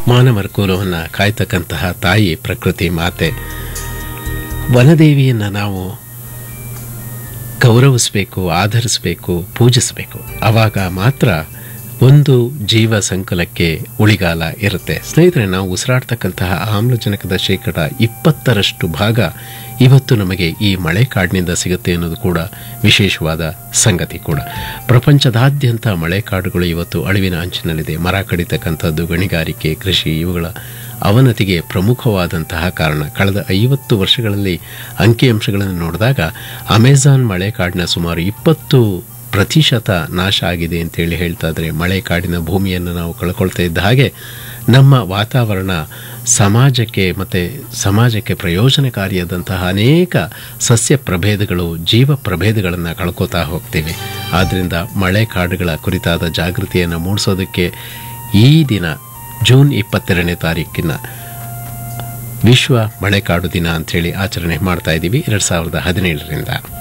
ಮಾನವರ ಕುಲವನ್ನು ಕಾಯ್ತಕ್ಕಂತಹ ತಾಯಿ ಪ್ರಕೃತಿ ಮಾತೆ ವನದೇವಿಯನ್ನು ನಾವು ಗೌರವಿಸಬೇಕು ಆಧರಿಸಬೇಕು ಪೂಜಿಸಬೇಕು ಆವಾಗ ಮಾತ್ರ ಒಂದು ಜೀವ ಸಂಕುಲಕ್ಕೆ ಉಳಿಗಾಲ ಇರುತ್ತೆ ಸ್ನೇಹಿತರೆ ನಾವು ಉಸಿರಾಡ್ತಕ್ಕಂತಹ ಆಮ್ಲಜನಕದ ಶೇಕಡ ಇಪ್ಪತ್ತರಷ್ಟು ಭಾಗ ಇವತ್ತು ನಮಗೆ ಈ ಮಳೆ ಕಾಡಿನಿಂದ ಸಿಗುತ್ತೆ ಅನ್ನೋದು ಕೂಡ ವಿಶೇಷವಾದ ಸಂಗತಿ ಕೂಡ ಪ್ರಪಂಚದಾದ್ಯಂತ ಮಳೆ ಕಾಡುಗಳು ಇವತ್ತು ಅಳಿವಿನ ಅಂಚಿನಲ್ಲಿದೆ ಮರ ಕಡಿತಕ್ಕಂಥದ್ದು ಗಣಿಗಾರಿಕೆ ಕೃಷಿ ಇವುಗಳ ಅವನತಿಗೆ ಪ್ರಮುಖವಾದಂತಹ ಕಾರಣ ಕಳೆದ ಐವತ್ತು ವರ್ಷಗಳಲ್ಲಿ ಅಂಕಿಅಂಶಗಳನ್ನು ನೋಡಿದಾಗ ಅಮೆಜಾನ್ ಮಳೆ ಕಾಡಿನ ಸುಮಾರು ಇಪ್ಪತ್ತು ಪ್ರತಿಶತ ನಾಶ ಆಗಿದೆ ಅಂತೇಳಿ ಹೇಳ್ತಾ ಇದ್ರೆ ಮಳೆ ಕಾಡಿನ ಭೂಮಿಯನ್ನು ನಾವು ಕಳ್ಕೊಳ್ತಾ ಇದ್ದ ಹಾಗೆ ನಮ್ಮ ವಾತಾವರಣ ಸಮಾಜಕ್ಕೆ ಮತ್ತು ಸಮಾಜಕ್ಕೆ ಪ್ರಯೋಜನಕಾರಿಯಾದಂತಹ ಅನೇಕ ಸಸ್ಯ ಪ್ರಭೇದಗಳು ಜೀವ ಪ್ರಭೇದಗಳನ್ನು ಕಳ್ಕೊತಾ ಹೋಗ್ತೀವಿ ಆದ್ದರಿಂದ ಮಳೆ ಕಾಡುಗಳ ಕುರಿತಾದ ಜಾಗೃತಿಯನ್ನು ಮೂಡಿಸೋದಕ್ಕೆ ಈ ದಿನ ಜೂನ್ ಇಪ್ಪತ್ತೆರಡನೇ ತಾರೀಕಿನ ವಿಶ್ವ ಮಳೆಕಾಡು ದಿನ ಅಂಥೇಳಿ ಆಚರಣೆ ಮಾಡ್ತಾ ಇದ್ದೀವಿ ಎರಡು ಸಾವಿರದ ಹದಿನೇಳರಿಂದ